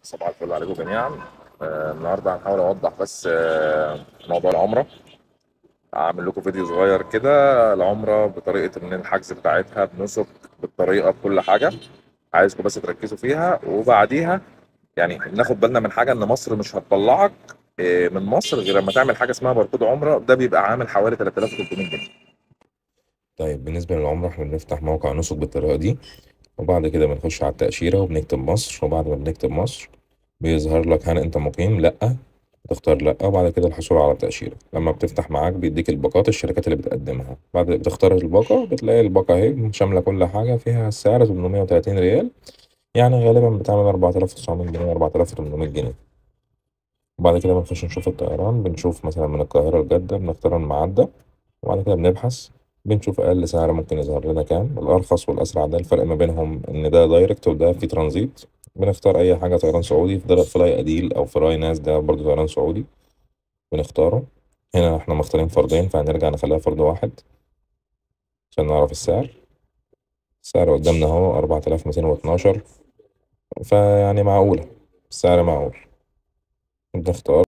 صباح الفل عليكم جميعا آه، النهارده هنحاول اوضح بس آه، موضوع العمره اعمل لكم فيديو صغير كده العمره بطريقه ان الحجز بتاعتها بنسك بالطريقه بكل حاجه عايزكم بس تركزوا فيها وبعديها يعني ناخد بالنا من حاجه ان مصر مش هتطلعك آه، من مصر غير لما تعمل حاجه اسمها باركود عمره ده بيبقى عامل حوالي 3300 جنيه طيب بالنسبة للعمرة احنا بنفتح موقع نسك بالطريقة دي وبعد كده بنخش على التأشيرة وبنكتب مصر وبعد ما بنكتب مصر بيظهر لك هل انت مقيم لأ بتختار لأ وبعد كده الحصول على التأشيرة لما بتفتح معاك بيديك الباقات الشركات اللي بتقدمها بعد بتختار الباقة بتلاقي الباقة اهي شاملة كل حاجة فيها السعر 830 ريال يعني غالبا بتعمل 4900 جنيه 4800 جنيه وبعد كده بنخش نشوف الطيران بنشوف مثلا من القاهرة لجدة بنختار الميعاد وبعد كده بنبحث بنشوف أقل سعر ممكن يظهر لنا كام الأرخص والأسرع ده الفرق ما بينهم إن ده دايركت وده في ترانزيت بنختار أي حاجة طيران سعودي في ده فلاي أديل أو فلاي ناس ده برضه طيران سعودي بنختاره هنا احنا مختارين فردين فهنرجع نخليها فرد واحد عشان نعرف السعر السعر قدامنا اهو أربعة آلاف ميتين واتناشر فيعني معقولة السعر معقول بنختار